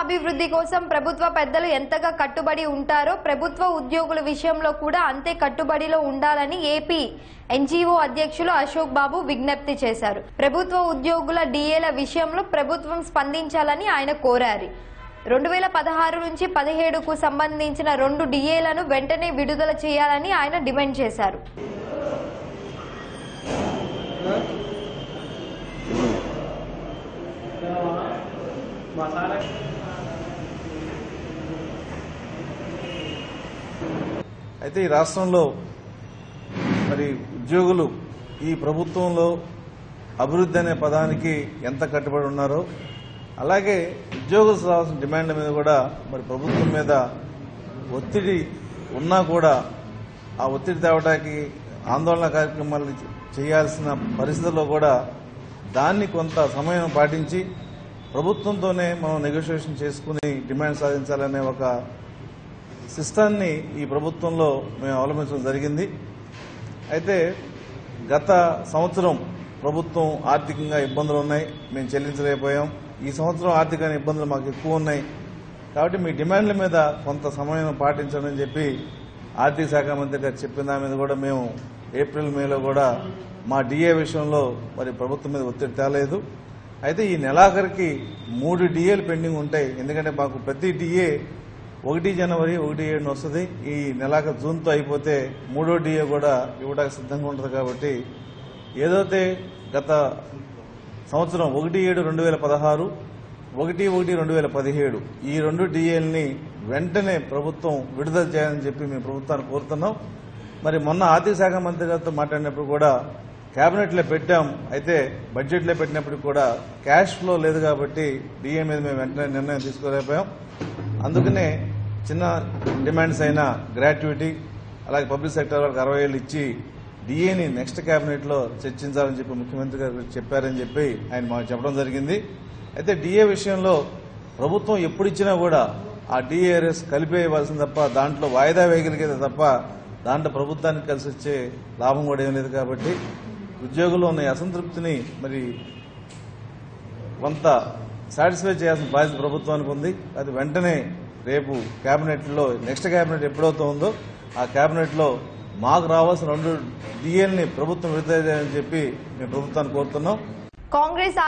అభివృద్ధి కోసం ప్రభుత్వ పెద్దలు ఎంతగా కట్టుబడి ఉంటారో ప్రభుత్వ ఉద్యోగుల విషయంలో కూడా అంతే కట్టుబడిలో ఉండాలని ఏపీ ఎన్జీఓ అధ్యక్షులు అశోక్ బాబు విజ్ఞప్తి చేశారు ప్రభుత్వ ఉద్యోగుల డిఏల విషయంలో ప్రభుత్వం స్పందించాలని ఆయన కోరారు రెండు వేల పదహారు నుంచి పదిహేడుకు సంబంధించిన రెండు డిఏలను వెంటనే విడుదల చేయాలని ఆయన డిమాండ్ చేశారు అయితే ఈ రాష్ట్రంలో మరి ఉద్యోగులు ఈ ప్రభుత్వంలో అభివృద్ధి అనే పదానికి ఎంత కట్టుబడి ఉన్నారో అలాగే ఉద్యోగులు రావాల్సిన డిమాండ్ల మీద కూడా మరి ప్రభుత్వం మీద ఒత్తిడి ఉన్నా కూడా ఆ ఒత్తిడి తేవడానికి ఆందోళన కార్యక్రమాలు చేయాల్సిన పరిస్థితుల్లో కూడా దాన్ని కొంత సమయం పాటించి ప్రభుత్వంతోనే మనం నెగోషియేషన్ చేసుకుని డిమాండ్ సాధించాలనే ఒక సిస్టాన్ని ఈ ప్రభుత్వంలో మేము అవలంబించడం జరిగింది అయితే గత సంవత్సరం ప్రభుత్వం ఆర్థికంగా ఇబ్బందులు ఉన్నాయి మేము చెల్లించలేకపోయాం ఈ సంవత్సరం ఆర్థిక ఇబ్బందులు మాకు ఎక్కువ ఉన్నాయి కాబట్టి మీ డిమాండ్ల మీద కొంత సమయం పాటించండి చెప్పి ఆర్థిక శాఖ మంత్రి గారు చెప్పిన దాని మీద కూడా మేము ఏప్రిల్ మేలో కూడా మా డిఏ విషయంలో మరి ప్రభుత్వం మీద ఒత్తిడి తేలేదు అయితే ఈ నెలాఖరికి మూడు డిఏలు పెండింగ్ ఉంటాయి ఎందుకంటే మాకు ప్రతి డిఏ ఒకటి జనవరి ఒకటి ఏడున వస్తుంది ఈ నెలాఖరు జూన్తో అయిపోతే మూడో డిఏ కూడా ఇవ్వడానికి సిద్ధంగా ఉంటుంది కాబట్టి ఏదైతే గత సంవత్సరం ఒకటి ఏడు రెండు వేల పదహారు ఒకటి ఒకటి రెండు వేల పదిహేడు ఈ రెండు డిఏల్ని వెంటనే ప్రభుత్వం విడుదల చేయాలని చెప్పి మేము ప్రభుత్వాన్ని కోరుతున్నాం మరి మొన్న ఆర్థిక శాఖ మంత్రి గారితో మాట్లాడినప్పుడు కూడా కేబినెట్లో పెట్టాం అయితే బడ్జెట్లో పెట్టినప్పటికి కూడా క్యాష్ ఫ్లో లేదు కాబట్టి డిఏ మీద మేము వెంటనే నిర్ణయం తీసుకోలేకపోయాం అందుకనే చిన్న డిమాండ్స్ అయిన గ్రాట్యుటీ అలాగే పబ్లిక్ సెక్టర్ వాళ్ళకి అరవై ఏళ్ళు ఇచ్చి డిఏని నెక్స్ట్ కేబినెట్ లో చర్చించాలని చెప్పి ముఖ్యమంత్రి గారు చెప్పారని చెప్పి ఆయన మాకు చెప్పడం జరిగింది అయితే డిఏ విషయంలో ప్రభుత్వం ఎప్పుడు ఇచ్చినా కూడా ఆ డిఏఆర్ఎస్ కలిపేయవలసింది తప్ప దాంట్లో వాయిదా వేయగలిగేది తప్ప దాంట్లో ప్రభుత్వానికి కలిసి వచ్చే లాభం కూడా ఏం లేదు కాబట్టి ఉద్యోగుల్లో ఉన్న ఈ అసంతృప్తిని మరి కొంత సాటిస్ఫై చేయాల్సిన బాధ్యత ప్రభుత్వానికి ఉంది అది వెంటనే రేపు కేబినెట్ లో నెక్స్ట్ కేబినెట్ ఎప్పుడైతే ఉందో ఆ కేబినెట్ లో మాకు రావాల్సిన రెండు డిఎల్ని ప్రభుత్వం విడుదల చేయాలని చెప్పి మేము ప్రభుత్వాన్ని కోరుతున్నాం కాంగ్రెస్